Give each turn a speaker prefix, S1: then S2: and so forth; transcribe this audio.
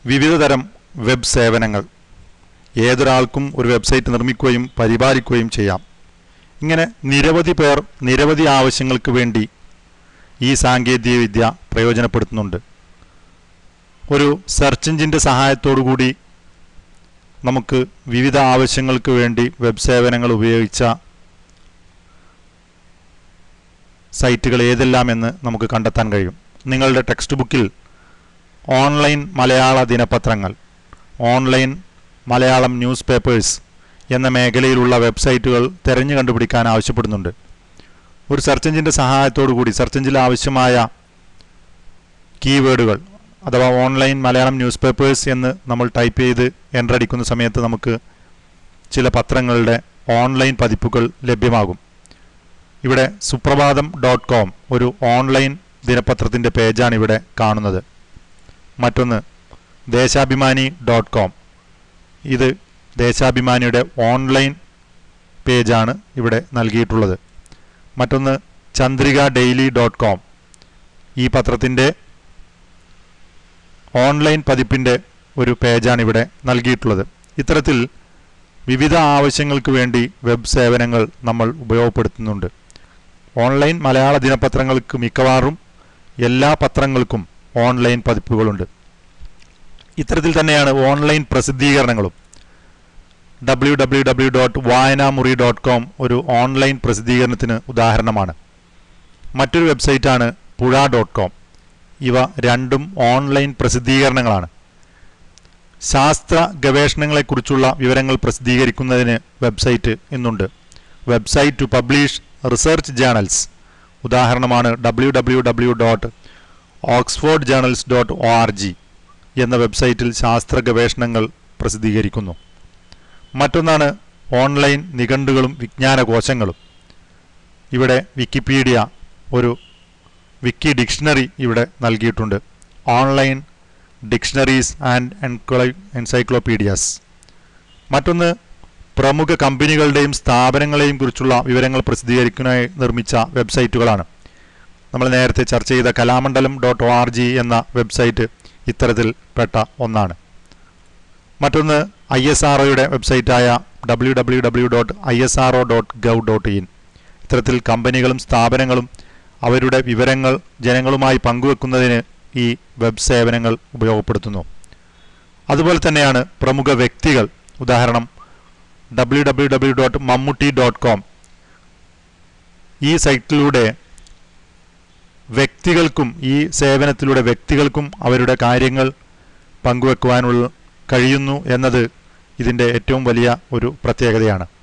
S1: വിവിധതരം വെബ് സേവനങ്ങൾ ഏതൊരാൾക്കും ഒരു വെബ്സൈറ്റ് നിർമ്മിക്കുകയും പരിപാലിക്കുകയും ചെയ്യാം ഇങ്ങനെ നിരവധി പേർ നിരവധി ആവശ്യങ്ങൾക്ക് വേണ്ടി ഈ സാങ്കേതിക വിദ്യ പ്രയോജനപ്പെടുത്തുന്നുണ്ട് ഒരു സെർച്ച് എഞ്ചിൻ്റെ സഹായത്തോടുകൂടി നമുക്ക് വിവിധ ആവശ്യങ്ങൾക്ക് വേണ്ടി വെബ് സേവനങ്ങൾ ഉപയോഗിച്ച സൈറ്റുകൾ ഏതെല്ലാമെന്ന് നമുക്ക് കണ്ടെത്താൻ കഴിയും നിങ്ങളുടെ ടെക്സ്റ്റ് ബുക്കിൽ ഓൺലൈൻ മലയാള ദിനപത്രങ്ങൾ ഓൺലൈൻ മലയാളം ന്യൂസ് പേപ്പേഴ്സ് എന്ന മേഖലയിലുള്ള വെബ്സൈറ്റുകൾ തിരഞ്ഞു കണ്ടുപിടിക്കാൻ ആവശ്യപ്പെടുന്നുണ്ട് ഒരു സെർച്ച് എഞ്ചിൻ്റെ സഹായത്തോടു കൂടി സെർച്ച് എഞ്ചിൽ ആവശ്യമായ കീവേഡുകൾ അഥവാ ഓൺലൈൻ മലയാളം ന്യൂസ് പേപ്പേഴ്സ് എന്ന് നമ്മൾ ടൈപ്പ് ചെയ്ത് എൻ്റർ അടിക്കുന്ന സമയത്ത് നമുക്ക് ചില പത്രങ്ങളുടെ ഓൺലൈൻ പതിപ്പുകൾ ലഭ്യമാകും ഇവിടെ സുപ്രഭാതം ഡോട്ട് കോം ഒരു ഓൺലൈൻ ദിനപത്രത്തിൻ്റെ പേജാണ് ഇവിടെ കാണുന്നത് മറ്റൊന്ന് ദേശാഭിമാനി ഡോട്ട് കോം ഇത് ദേശാഭിമാനിയുടെ ഓൺലൈൻ പേജാണ് ഇവിടെ നൽകിയിട്ടുള്ളത് മറ്റൊന്ന് ചന്ദ്രിക ഡെയിലി ഡോട്ട് കോം ഈ പത്രത്തിൻ്റെ ഓൺലൈൻ പതിപ്പിൻ്റെ ഒരു പേജാണ് ഇവിടെ നൽകിയിട്ടുള്ളത് ഇത്തരത്തിൽ വിവിധ ആവശ്യങ്ങൾക്ക് വേണ്ടി വെബ് സേവനങ്ങൾ നമ്മൾ ഉപയോഗപ്പെടുത്തുന്നുണ്ട് ഓൺലൈൻ മലയാള ദിനപത്രങ്ങൾക്ക് മിക്കവാറും എല്ലാ പത്രങ്ങൾക്കും ഓൺലൈൻ പതിപ്പുകളുണ്ട് ഇത്തരത്തിൽ തന്നെയാണ് ഓൺലൈൻ പ്രസിദ്ധീകരണങ്ങളും W W W dot Vayanamuri dot com ഒരു ഓൺലൈൻ പ്രസിദ്ധീകരണത്തിന് ഉദാഹരണമാണ് മറ്റൊരു വെബ്സൈറ്റാണ് പുഴ ഡോട്ട് കോം ഇവ രണ്ടും ഓൺലൈൻ പ്രസിദ്ധീകരണങ്ങളാണ് ശാസ്ത്ര ഗവേഷണങ്ങളെക്കുറിച്ചുള്ള വിവരങ്ങൾ പ്രസിദ്ധീകരിക്കുന്നതിന് വെബ്സൈറ്റ് ഇന്നുണ്ട് website to publish research journals ഉദാഹരണമാണ് W W W dot Oxford journals dot O R G എന്ന വെബ്സൈറ്റിൽ ശാസ്ത്ര ഗവേഷണങ്ങൾ പ്രസിദ്ധീകരിക്കുന്നു മറ്റൊന്നാണ് ഓൺലൈൻ നിഘണ്ടുകളും വിജ്ഞാനകോശങ്ങളും ഇവിടെ വിക്കിപീഡിയ ഒരു വിക്കി ഡിക്ഷണറി ഇവിടെ നൽകിയിട്ടുണ്ട് ഓൺലൈൻ ഡിക്ഷണറീസ് ആൻഡ് എൻസൈക്ലോപീഡിയാസ് മറ്റൊന്ന് പ്രമുഖ കമ്പനികളുടെയും സ്ഥാപനങ്ങളെയും കുറിച്ചുള്ള വിവരങ്ങൾ പ്രസിദ്ധീകരിക്കുന്നതിനായി നിർമ്മിച്ച വെബ്സൈറ്റുകളാണ് നമ്മൾ നേരത്തെ ചർച്ച ചെയ്ത Kalamandalam dot O R G എന്ന വെബ്സൈറ്റ് ഇത്തരത്തിൽ പെട്ട ഒന്നാണ് മറ്റൊന്ന് ഐ എസ് ആർ ഒയുടെ വെബ്സൈറ്റായ W W W dot I S R O dot gov dot in ഇത്തരത്തിൽ കമ്പനികളും സ്ഥാപനങ്ങളും അവരുടെ വിവരങ്ങൾ ജനങ്ങളുമായി പങ്കുവെക്കുന്നതിന് ഈ വെബ് സേവനങ്ങൾ ഉപയോഗപ്പെടുത്തുന്നു അതുപോലെ തന്നെയാണ് പ്രമുഖ വ്യക്തികൾ ഉദാഹരണം W W W dot Mammootty dot com ഈ സൈറ്റിലൂടെ വ്യക്തികൾക്കും ഈ സേവനത്തിലൂടെ വ്യക്തികൾക്കും അവരുടെ കാര്യങ്ങൾ പങ്കുവെക്കുവാനുള്ള കഴിയുന്നു എന്നത് ഇതിൻ്റെ ഏറ്റവും വലിയ ഒരു പ്രത്യേകതയാണ്